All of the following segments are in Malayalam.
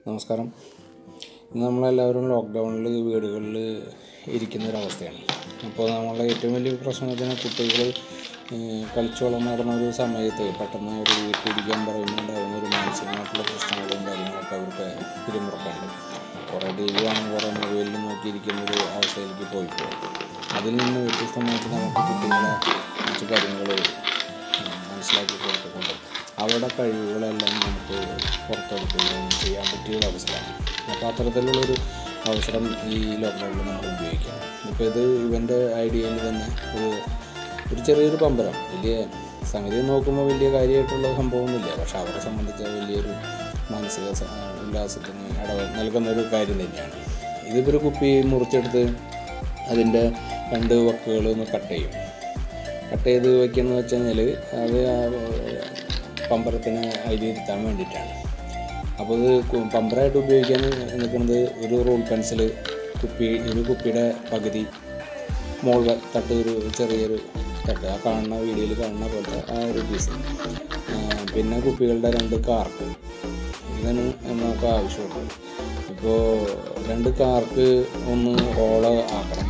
നമസ്കാരം ഇന്ന് നമ്മളെല്ലാവരും ലോക്ക്ഡൗണിൽ വീടുകളിൽ ഇരിക്കുന്ന ഒരവസ്ഥയാണ് അപ്പോൾ നമ്മളുടെ ഏറ്റവും വലിയ പ്രശ്നം എന്ന് വെച്ചാൽ കുട്ടികൾ കളിച്ചോളം നടന്ന ഒരു സമയത്ത് പെട്ടെന്ന് ഒരു വീട്ടിലിരിക്കാൻ പറയുമ്പോൾ ഉണ്ടാകുന്ന ഒരു മാനസികമായിട്ടുള്ള പ്രശ്നങ്ങളും കാര്യങ്ങളൊക്കെ അവർക്ക് പിരിമുറുക്കാണ്ട് കുറേ ടി വി കാണും കുറേ മൊബൈലിൽ നോക്കിയിരിക്കുന്ന ഒരു അവസ്ഥയിലേക്ക് പോയിപ്പോൾ അതിൽ നിന്ന് വ്യത്യസ്തമായിട്ട് നമുക്ക് കുട്ടികളെ കുറച്ച് കാര്യങ്ങൾ മനസ്സിലാക്കി കൊടുത്തുകൊണ്ട് അവരുടെ കഴിവുകളെല്ലാം നമുക്ക് പുറത്തെടുക്കുകയും ചെയ്യാൻ പറ്റിയ ഒരു അവസരമാണ് അപ്പോൾ അത്തരത്തിലുള്ളൊരു അവസരം ഈ ലോക്ക്ഡൗണിൽ നമ്മൾ ഉപയോഗിക്കാം ഇപ്പോൾ ഇത് ഇവൻ്റെ ഐഡിയയിൽ തന്നെ ഒരു ഒരു ചെറിയൊരു പമ്പരം വലിയ സംഗതി നോക്കുമ്പോൾ വലിയ കാര്യമായിട്ടുള്ള സംഭവമൊന്നുമില്ല പക്ഷെ അവരെ സംബന്ധിച്ച് വലിയൊരു മാനസിക സ- ഉല്ലാസത്തിന് ഇടവ് നൽകുന്ന ഒരു കാര്യം തന്നെയാണ് ഇതിപ്പോൾ ഒരു കുപ്പി മുറിച്ചെടുത്ത് അതിൻ്റെ രണ്ട് വക്കുകൾ ഒന്ന് കട്ട് ചെയ്യും കട്ട് ചെയ്ത് വെക്കുന്നത് വെച്ച് കഴിഞ്ഞാൽ അത് ആ പമ്പരത്തിന് അതിൽ ഇരുത്താൻ വേണ്ടിയിട്ടാണ് അപ്പോൾ ഇത് കു- പമ്പറായിട്ട് ഉപയോഗിക്കാൻ നിൽക്കുന്നത് ഒരു റൂൾ പെൻസിൽ കുപ്പി ഒരു കുപ്പിയുടെ പകുതി മോൾ വ- തട്ട് ഒരു ചെറിയൊരു തട്ട് ആ കാണുന്ന വീഡിയോയിൽ കാണുന്ന പോലത്തെ ആ ഒരു പീസ് പിന്നെ കുപ്പികളുടെ രണ്ട് കാർക്ക് ഇതാണ് നമുക്ക് ആവശ്യമുള്ളത് ഇപ്പോൾ രണ്ട് കാർക്ക് ഒന്ന് ഹോള് ആക്കണം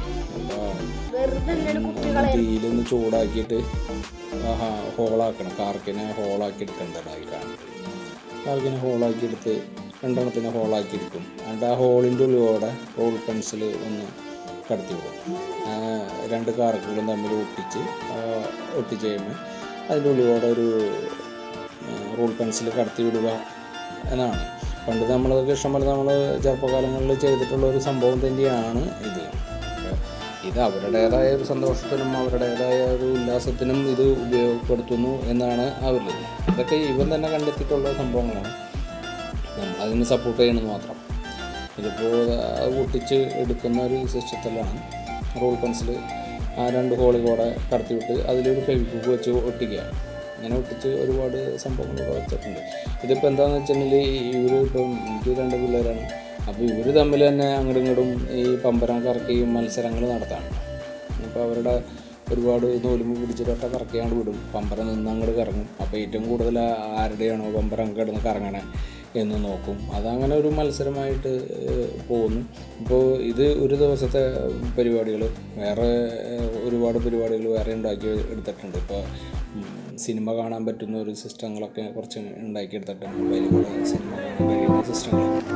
അപ്പോൾ തീയിലൊന്ന് ചൂടാക്കിയിട്ട് ആഹാ ഹോളാക്കണം കാർക്കിനെ ഹോളാക്കി എടുക്കേണ്ടതാണ് ഈ കാണുന്നത് കാർക്കിനെ ഹോളാക്കി എടുത്ത് രണ്ടെണ്ണത്തിനെ ഹോളാക്കി എടുക്കും എന്നിട്ട് ആ ഹോളിൻ്റെ ഉള്ളിലൂടെ റോൾ പെൻസിൽ ഒന്ന് കടത്തി വിടും ആ രണ്ട് കാർക്കുകളും തമ്മിൽ ഒട്ടിച്ച് ആ ഒട്ടിച്ച് കഴിയുമ്പോൾ അതിൻ്റെ ഉള്ളിലൂടെ ഒരു റൂൾ പെൻസിൽ കടത്തി വിടുക എന്നാണ് പണ്ട് നമ്മളതൊക്കെ ഇഷ്ടംപോലെ നമ്മൾ ചെറുപ്പകാലങ്ങളിൽ ചെയ്തിട്ടുള്ള ഒരു സംഭവം തന്നെയാണ് ഇത് ഇത് അവരുടേതായ ഒരു സന്തോഷത്തിനും അവരുടേതായ ഒരു ഉല്ലാസത്തിനും ഇത് ഉപയോഗപ്പെടുത്തുന്നു എന്നാണ് അവരിൽ ഇതൊക്കെ ഇവൻ തന്നെ കണ്ടെത്തിയിട്ടുള്ള സംഭവങ്ങളാണ് നമ്മൾ അതിന് സപ്പോർട്ട് ചെയ്യണമെന്ന് മാത്രം ഇതിപ്പോൾ അത് ഒട്ടിച്ച് എടുക്കുന്ന ഒരു സിസ്റ്റത്തിലാണ് റോൾ പെൻസിൽ ആ രണ്ട് ഹോളിൽ കൂടെ കടത്തിവിട്ട് അതിലൊരു ഫെവിക്വിക്ക് വെച്ച് ഒട്ടിക്കുക അങ്ങനെ ഒട്ടിച്ച് ഒരുപാട് സംഭവങ്ങൾ ഇവിടെ വെച്ചിട്ടുണ്ട് ഇതിപ്പോൾ എന്താണെന്ന് വെച്ചിട്ടുണ്ടെങ്കിൽ ഇവർ ഇപ്പം എനിക്ക് രണ്ട് പിള്ളേരാണ് അപ്പോൾ ഇവർ തമ്മിൽ തന്നെ അങ്ങോട്ടും ഇങ്ങോട്ടും ഈ പമ്പരം കറക്കി മത്സരങ്ങൾ നടത്താണ് അപ്പോൾ അവരുടെ ഒരുപാട് നൂലുമ്പ് പിടിച്ചിട്ടൊക്കെ കറക്കിയാണ്ട് വിടും പമ്പരം നിന്ന് അങ്ങോട്ട് കറങ്ങും അപ്പോൾ ഏറ്റവും കൂടുതൽ ആരുടെയാണോ പമ്പരം കിടന്ന് കറങ്ങണേ എന്ന് നോക്കും അതങ്ങനെ ഒരു മത്സരമായിട്ട് ഏഹ്, പോകുന്നു ഇപ്പോൾ ഇത് ഒരു ദിവസത്തെ പരിപാടികൾ വേറെ ഏഹ്, ഒരുപാട് പരിപാടികൾ വേറെ ഉണ്ടാക്കി എടുത്തിട്ടുണ്ട് ഇപ്പോൾ ഉം, സിനിമ കാണാൻ പറ്റുന്ന ഒരു സിസ്റ്റങ്ങളൊക്കെ കുറച്ച് ഉണ്ടാക്കിയെടുത്തിട്ടുണ്ട് വലിയ സിനിമ കാണാൻ കഴിയുന്ന സിസ്റ്റങ്ങൾ